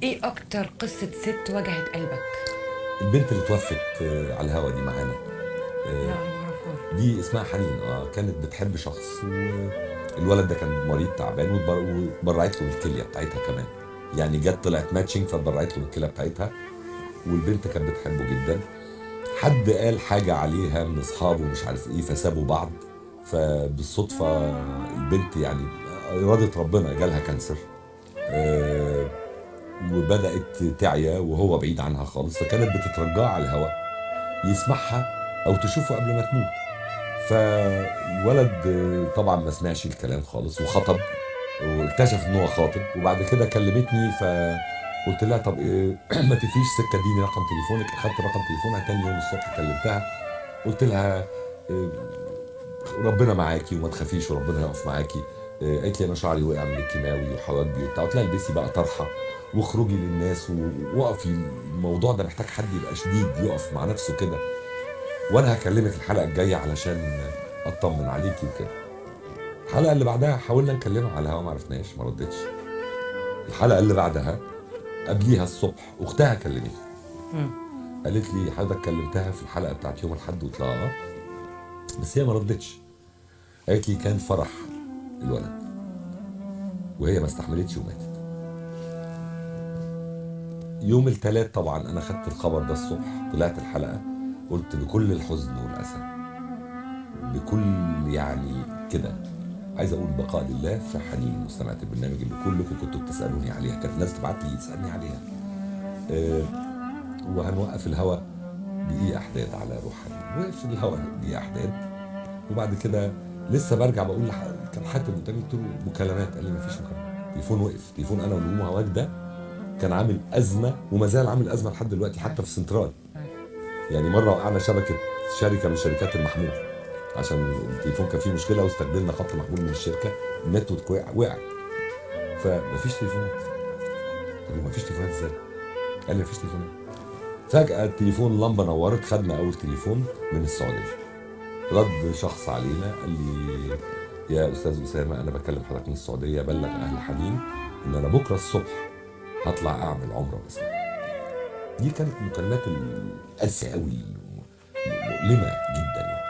ايه اكتر قصه ست وجعت قلبك البنت اللي توفت آه، على الهوا دي معانا لا آه، انا معرفهاش دي اسمها حنين اه كانت بتحب شخص والولد ده كان مريض تعبان واتبر- واتبرعت له الكليه بتاعتها كمان يعني جت طلعت ماتشنج فاتبرعت له الكليه بتاعتها والبنت كانت بتحبه جدا حد قال حاجه عليها من اصحابه مش عارف ايه فسابوا بعض فبالصدفه البنت يعني اراده ربنا جالها كانسر آه، وبدات تعيا وهو بعيد عنها خالص فكانت بتترجاه على الهواء يسمعها او تشوفه قبل ما تموت فالولد آه، طبعا ما سمعش الكلام خالص وخطب واكتشف ان هو خاطب وبعد كده كلمتني فقلت لها طب إيه ما تفيش سكه اديني رقم تليفونك اخدت رقم تليفونها تاني يوم الصبح كلمتها قلت لها إيه، ربنا معاكي وما تخافيش وربنا يقف معاكي إيه، قالت لي انا شعري وقع من الكيماوي وحواجبي وبتاع قلت لها البسي بقى طرحه واخرجي للناس ووقفي الموضوع ده محتاج حد يبقى شديد يقف مع نفسه كده وانا هكلمك الحلقه الجايه علشان اطمن عليكي وكده الحلقه اللي بعدها حاولنا نكلمها على الهوا ما عرفناش ما ردتش الحلقه اللي بعدها قبليها الصبح اختها كلمتني مم. قالت لي حضرتك كلمتها في الحلقه بتاعت يوم الاحد قلت لها اه بس هي ما ردتش قالت لي كان فرح الولد وهي ما استحملتش وماتت يوم الثلاث طبعا انا خدت الخبر ده الصبح طلعت الحلقه قلت بكل الحزن والاسى بكل يعني كده عايز اقول بقاء لله في حنين مستمعة البرنامج اللي كلكم كنتوا بتسالوني عليها كانت ناس تبعت لي تسالني عليها آه وهنوقف الهوا دقيقة احداد على روح حنين وقف الهوا دقيقة احداد وبعد كده لسه برجع بقول لح... كان حاتم قدامي قلت له مكالمات قال لي مفيش مكالمات تليفون وقف تليفون انا ونجوم هواك ده كان عامل ازمه وما زال عامل ازمه لحد دلوقتي حتى في سنترال يعني مره وقعنا شبكه شركه من شركات المحمول عشان التليفون كان فيه مشكله واستخدمنا خط محمول من الشركه النتورك وقع وقع فمفيش تليفونات طب مفيش تليفونات ازاي؟ قال لي مفيش تليفونات فجاه التليفون لمبه نورت خدنا اول تليفون من السعوديه رد شخص علينا قال لي يا استاذ اسامه انا بكلم حضرتك من السعوديه بلغ اهل حنين ان انا بكره الصبح هطلع اعمل عمره باسمك دي كانت مكالمات القاسيه قوي مؤلمه جدا